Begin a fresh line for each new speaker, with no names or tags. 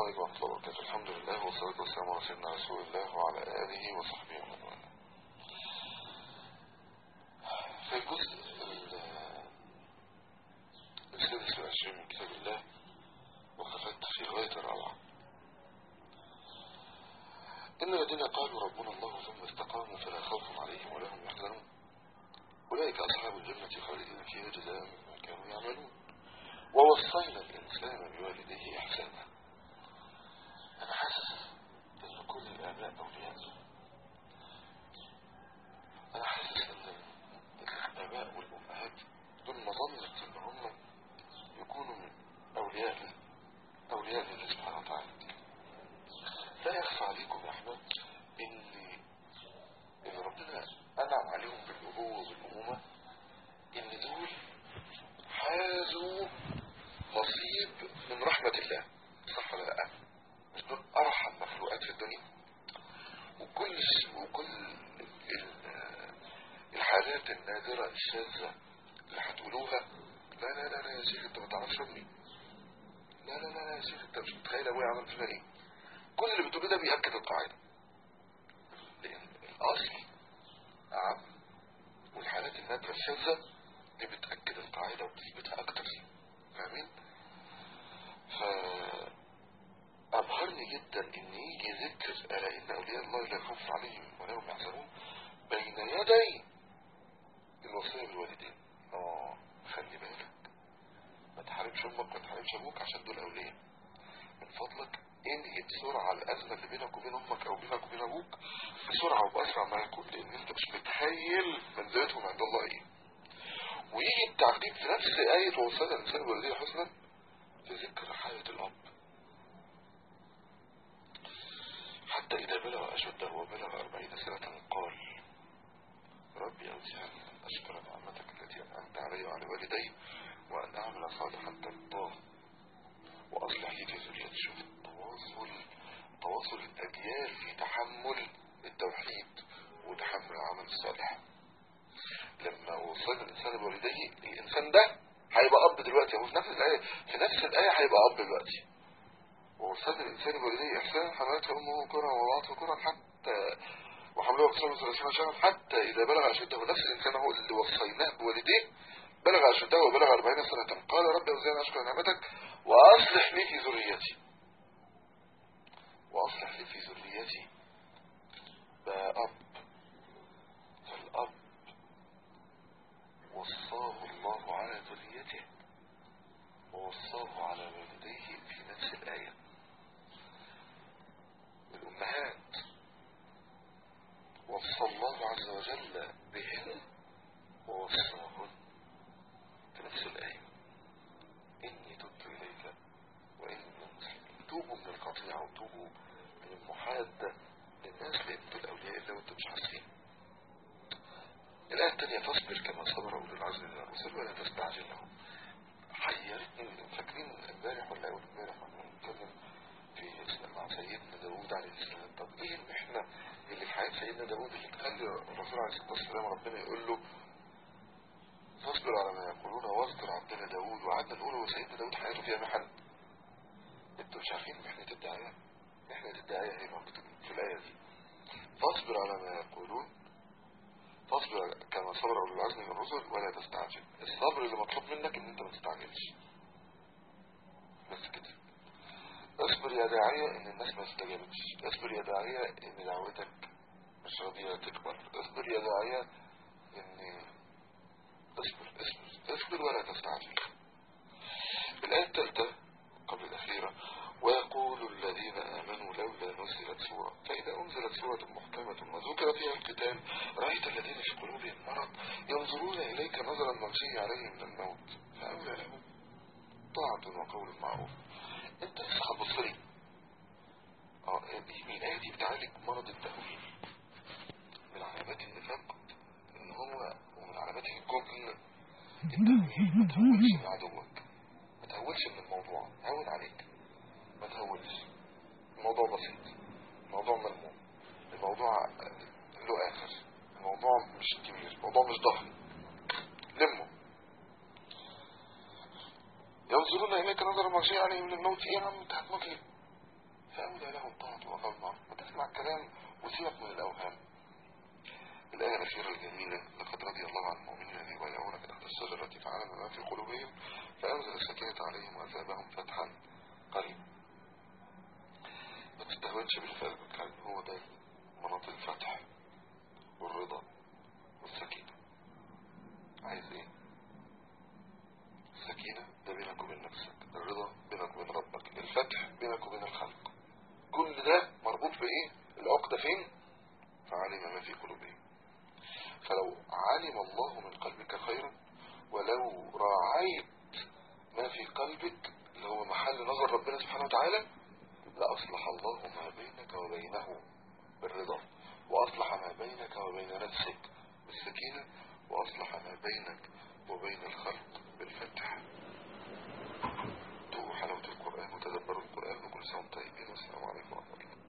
عليكم ورحمة الله وبركاته الحمد لله والصلاة والسلام على سيدنا رسول الله وعلى آله وصحبه ومن والاه في الجزء ال- السادس والعشرين من كتاب الله وقفت في غاية الروعة إن الذين قالوا ربنا الله ثم استقاموا فلا خوف عليهم ولا هم يحزنون أولئك أصحاب الجنة خالدين فيها جزاء بما كانوا يعملون ووصينا الإنسان بوالديه إحسانا أنا حاسس إن كل الآباء أولياء أنا حاسس إن الآباء والأمهات دول مظنة إن هم يكونوا من أولياء لله أولياء لله سبحانه وتعالى لا يخفى عليكم يا أحمد إن إن ربنا أنعم عليهم بالأبوة والأمومة إن دول حازوا نصيب من رحمة الله صح ولا لا مش دول أرحم مخلوقات في الدنيا وكل وكل ال- الحالات النادرة الشاذة اللي هتقولوها لا لا لا لا يا شيخ انت ما تعرفش ابني لا لا لا لا يا شيخ انت مش متخيل ابويا عمل فينا ايه كل اللي بتقوله ده بيأكد القاعدة لأن الأصل أعم والحالات النادرة الشاذة دي بتأكد القاعدة وبتثبتها أكتر فاهمين؟ فأبهرني جدا إن يجي ذكر ألا إن أولياء الله لا خوف عليهم ولا هم يحزنون بين يدي الوصية بالوالدين آه خلي بالك ما تحاربش أمك ما تحاربش أبوك عشان دول أولياء من فضلك انهي بسرعة الأزمة اللي بينك وبين أمك أو بينك وبين أبوك بسرعة وبأسرع ما يكون لأن أنت مش متخيل منزلتهم عند الله إيه ويجي التعقيب في نفس آية ووصلنا الإنسان بوالديه حسنا في ذكر حالة الأب حتى إذا بلغ أشده وبلغ أربعين سنة قال ربي أوزعني أن أشكر نعمتك التي أنعمت علي وعلى والدي وأن أعمل صالحا ترضاه وأصلح لي في ذريتي شوف التواصل تواصل الأجيال في تحمل التوحيد وتحمل العمل الصالح لما وصلنا الإنسان بوالديه الإنسان ده هيبقى أب دلوقتي هو في نفس الآية في نفس الآية هيبقى أب دلوقتي ووصلنا الإنسان بوالديه إحسان حملته أمه كرها ووضعته كرها حتى وحمله وكسره ثلاثين شهرا حتى إذا بلغ أشده نفس الإنسان هو اللي وصيناه بوالديه بلغ أشده وبلغ أربعين سنة قال رب أوزعني أشكر نعمتك وأصلح لي في ذريتي وأصلح لي في ذريتي بقى أب فالأب وصاه الله على ذريته ووصاه على والديه في نفس الآية الأمهات وصى الله عز وجل بهن ووصاهن في نفس الآية إني تبت إليك وإني من المسلمين توبوا من القطيعة وتوبوا من المحادة للناس لأن دول أولياء الله وأنتم مش حاسين الآية الثانية فاصبر كما صبر أولي العزم من الرسل ولا تستعجل لهم حيرتني فاكرين امبارح ولا أول امبارح واحنا بنتكلم في مع سيدنا داوود عليه السلام طب إيه المحنة اللي في حياة سيدنا داوود اللي تخلي الرسول عليه الصلاة والسلام ربنا يقول له فاصبر على ما يقولون واذكر عبدنا داوود وقعدنا نقول هو سيدنا داوود حياته فيها محن انتوا مش عارفين محنة الدعاية محنة الدعاية هي موجودة في الآية دي فاصبر على ما يقولون فاصبر كما صبر أولو العزم من الرسل ولا تستعجل الصبر اللي مطلوب منك ان انت ما تستعجلش بس كده اصبر يا داعية ان الناس ما استجابتش اصبر يا داعية ان دعوتك مش راضية تكبر اصبر يا داعية ان اصبر اصبر اصبر ولا تستعجل الآية الثالثة قبل الأخيرة ويقول الذين آمنوا لولا نزلت سورة فإذا أنزلت سورة محكمة وذكر فيها القتال رأيت الذين في قلوبهم مرض ينظرون إليك نظرا مغشي عليه من الموت فأولى لهم طاعة وقول معروف انت لسه هتبص لي اه الآية دي بتعالج مرض التهويل من علامات النفاق ان هو ومن علامات الجبن التهويل ما تهولش من عدوك ما تهولش من الموضوع هون عليك ما تهولش الموضوع بسيط الموضوع ملموم الموضوع له آخر الموضوع مش كبير الموضوع مش ضخم لمه ينظرون إليك نظر مغشي عليه من الموت إيه يا عم انت هتموت ليه فأولى لهم طاعة وقول معروف ما تسمع الكلام وسيبك من الأوهام الآية الأخيرة الجميلة لقد رضي الله عن المؤمنين الذين يبايعونك تحت الشجرة فعلم ما في قلوبهم فأنزل السكينة عليهم وأثابهم فتحا قريبا ما تستهونش باللي في قلبك لأن هو ده مناط الفتح والرضا والسكينة عايز ايه السكينة ده بينك وبين نفسك الرضا بينك وبين ربك الفتح بينك وبين الخلق كل ده مربوط بايه العقدة فين فعلم ما في قلوبهم فلو علم الله من قلبك خيرا ولو راعيت ما في قلبك اللي هو محل نظر ربنا سبحانه وتعالى لأصلح الله ما بينك وبينه بالرضا وأصلح ما بينك وبين نفسك بالسكينة وأصلح ما بينك وبين الخلق بالفتح دوحوا حلاوة القرآن وتدبروا القرآن وكل سنة وانتم طيبين والسلام عليكم ورحمة الله